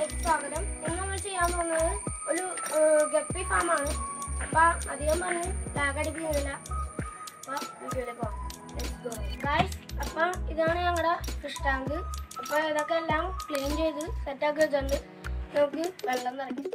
വീഡിയോയിലേക്ക് സ്വാഗതം ഇന്ന് നമ്മൾ ചെയ്യാൻ പോകുന്നത് ഒരു ഗപ്പി ഫാമാണ് അപ്പൊ അധികം പറഞ്ഞ് ലാഗ് അടിക്കുന്നില്ല അപ്പൊ വീഡിയോയിലേക്ക് പോകാം ഗായ്സ് അപ്പൊ ഇതാണ് ഞങ്ങളുടെ ഫിഷ് ടാങ്ക് അപ്പൊ ഇതൊക്കെ എല്ലാം ക്ലീൻ ചെയ്ത് സെറ്റാക്കി വെച്ചിട്ടുണ്ട് നമുക്ക് വെള്ളം നിറയ്ക്കും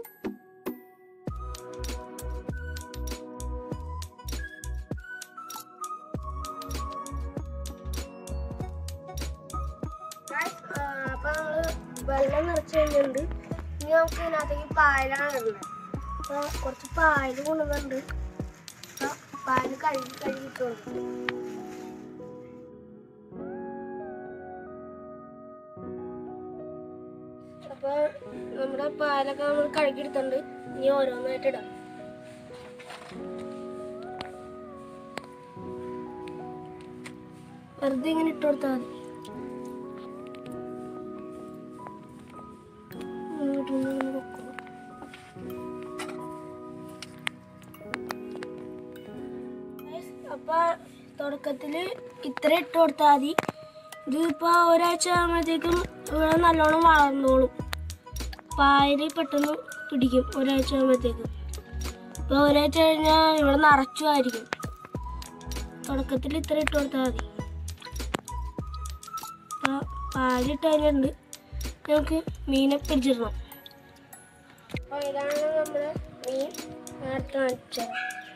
Guys, ആ, അപ്പൊ നമ്മള് വെള്ളം നിറച്ച് കഴിഞ്ഞിട്ടുണ്ട് ഇനി നമുക്ക് ഇതിനകത്തേക്ക് പായലാണ് ഇടുന്നത് അപ്പൊ കുറച്ച് പായൽ കൊണ്ടുവന്നിട്ടുണ്ട് അപ്പൊ പായൽ കഴുകി കഴുകിയിട്ട് കൊടുക്കും അപ്പൊ നമ്മുടെ പാലൊക്കെ നമ്മൾ കഴുകിയെടുത്തിട്ടുണ്ട് ഇനി ഓരോന്നായിട്ട് ഇടാം വെറുതെ ഇങ്ങനെ ഇട്ട് കൊടുത്താൽ മതി ഇങ്ങോട്ട് ഒന്ന് ഇങ്ങനെ വെക്കുക. Guys, അപ്പൊ തുടക്കത്തില് ഇത്ര ഇട്ട് കൊടുത്താൽ മതി ഇത് ഇപ്പൊ ഒരാഴ്ച ആകുമ്പോഴത്തേക്കും ഇവിടെ നല്ലോണം വളർന്നോളും പായല് പെട്ടെന്ന് പിടിക്കും ഒരാഴ്ച ആകുമ്പോഴത്തേക്കും ഇപ്പൊ ഒരാഴ്ച കഴിഞ്ഞാൽ ഇവിടെ നിറച്ചുമായിരിക്കും തുടക്കത്തിൽ ഇത്ര ഇട്ട് കൊടുത്താൽ മതി അപ്പൊ പാലിട്ട് കഴിഞ്ഞിട്ടുണ്ട് നമുക്ക് മീനെ പിടിച്ചിടണം അപ്പോൾ ഇതാണ് നമ്മുടെ മീൻ നേരത്തെ കാണിച്ചത്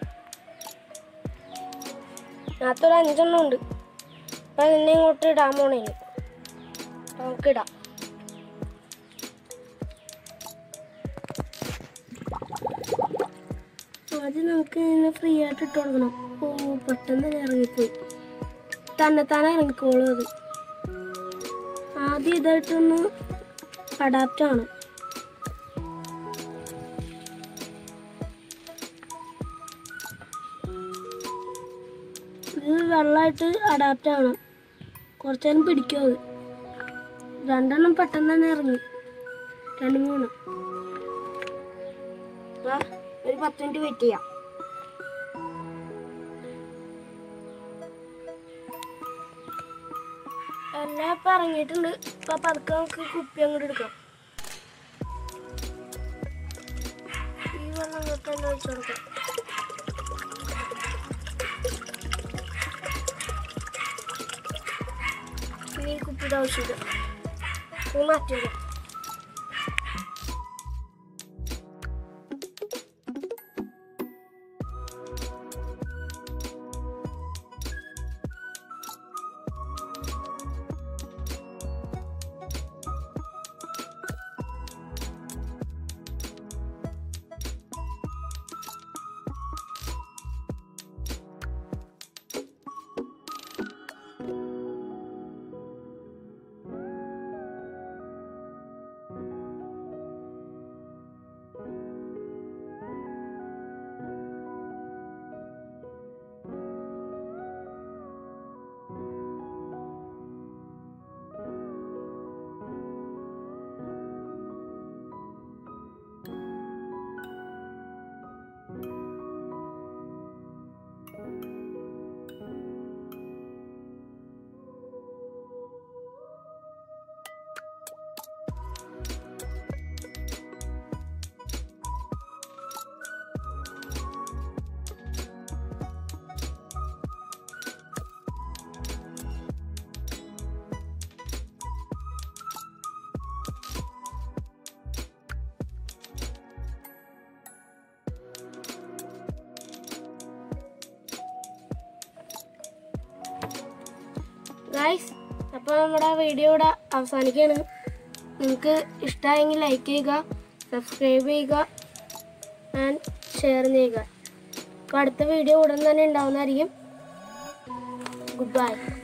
അതിനകത്തൊരു അഞ്ചെണ്ണം ഉണ്ട് അപ്പം അതിനെ ഇങ്ങോട്ട് ഇടാൻ പോണേ നമുക്ക് ഇടാം ആദ്യം നമുക്ക് ഇതിനെ ഫ്രീ ആയിട്ട് ഇട്ട് കൊടുക്കണം ഓ പെട്ടെന്ന് തന്നെ ഇറങ്ങിപ്പോയി തന്നെ തന്നെ ഇറങ്ങിക്കോളും അത് ആദ്യം ഇതായിട്ടൊന്ന് അഡാപ്റ്റ് ആണ് ഇത് വെള്ളമായിട്ട് അഡാപ്റ്റ് ആവണം കുറച്ച് നേരം പിടിക്കും അത് രണ്ടെണ്ണം പെട്ടെന്ന് തന്നെ ഇറങ്ങി രണ്ട് മൂന്ന് അപ്പൊ ഒരു പത്ത് മിനിറ്റ് വെയിറ്റ് ചെയ്യാം എല്ലാം ഇപ്പൊ ഇറങ്ങിയിട്ടുണ്ട് ഇപ്പൊ പതുക്കെ നമുക്ക് കുപ്പി അങ്ങോട്ട് എടുക്കാം ഈ വെള്ളം അങ്ങോട്ട് തന്നെ ഒഴിച്ചു കൊടുക്കാം ഇനി ഈ കുപ്പിയുടെ ആവശ്യമില്ല ഇത് മാറ്റില്ല ഗൈസ് അപ്പോൾ നമ്മുടെ വീഡിയോ ഇവിടെ അവസാനിക്കുകയാണ് നിങ്ങൾക്ക് ഇഷ്ടമായെങ്കിൽ ലൈക്ക് ചെയ്യുക സബ്സ്ക്രൈബ് ചെയ്യുക ആൻഡ് ഷെയർ ചെയ്യുക അപ്പോൾ അടുത്ത വീഡിയോ ഉടൻ തന്നെ ഉണ്ടാവുന്നതായിരിക്കും ഗുഡ് ബൈ